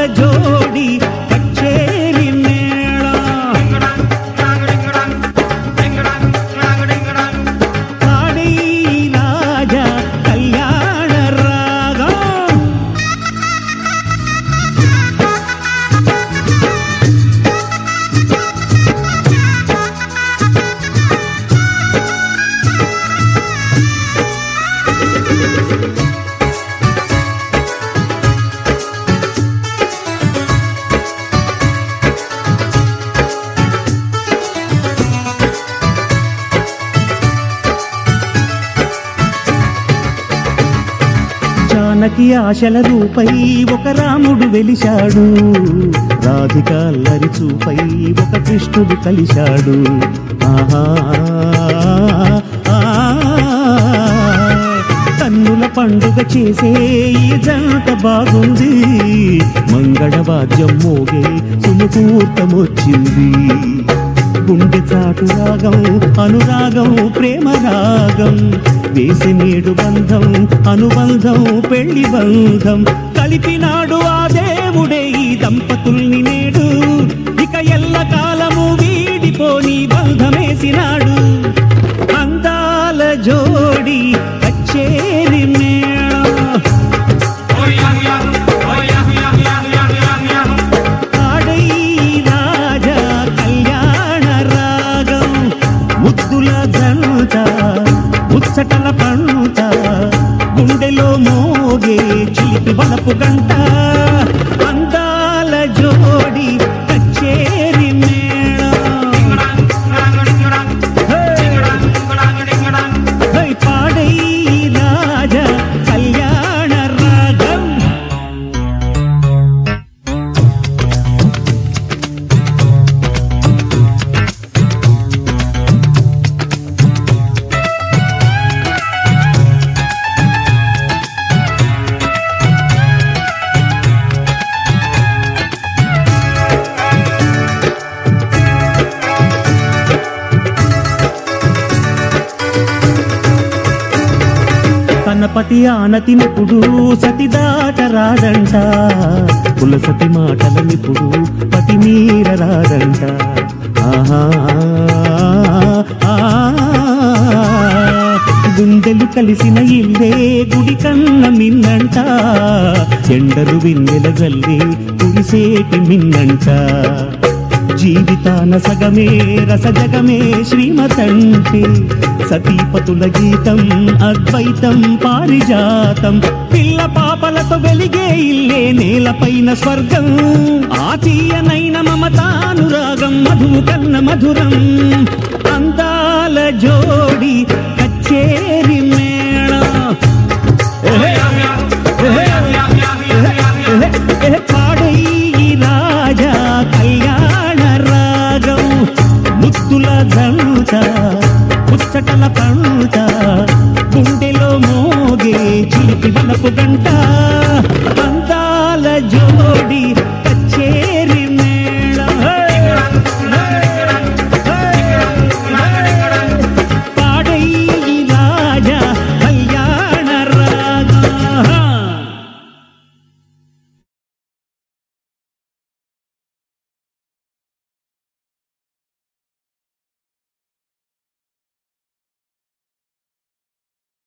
జోడి కచ్చేరి మేళ పాడి రాజా కళ్యాణ రాగం జానకి ఆశల రూపై ఒక రాముడు వెలిశాడు రాధిక అల్లరి చూపై ఒక కృష్ణుడు కలిశాడు ఆహా ఆ, కన్నుల పండుగ చేసే ఈ జంట బాగుంది మంగళవాద్యం మోగే సుముహూర్తమొచ్చింది గుండె చాటు రాగం అనురాగం ప్రేమ రాగం వేసి నేడు బంధం అనుబంధం పెళ్లి బంధం కలిపినాడు ఆ దేవుడే ఈ దంపతుల్ని నేడు ఇక ఎల్ల కాలము వీడిపోని బంధమేసినాడు అందాల జోడి కచ్చేరి మేళ పాడై రాజా కళ్యాణ రాగం ముద్దుల దంత ముచ్చటల పంట గుండెలో మోగే చిలిపి బలపు గంట అందాల జోడి కచ్చేరి మేళ హై పాడై రాజా కళ్యాణ రాగం తన పతి ఆనతినప్పుడు సతి దాటరాదంట కులసతి మాటలనిప్పుడు పతి మీర రాదంట ఆహా ఆ, గుండెలు కలిసిన ఇల్లే గుడి కన్న మిన్నంట ఎండలు విన్నెల గల్లి కురిసేటి మిన్నంట జీవితాన సగమే రసజగమే శ్రీమతంటే సతీపతుల గీతం అద్వైతం పారిజాతం పిల్ల పాపలతో వెలిగే ఇల్లే నేలపైన స్వర్గం ఆతీయనైన మమతానురాగం మధువు కన్న మధురం అందాల జోడి కచ్చేరి మేళ పాడై రాజా కళ్యాణ రాగం ముద్దుల దంత ముచ్చటల పంట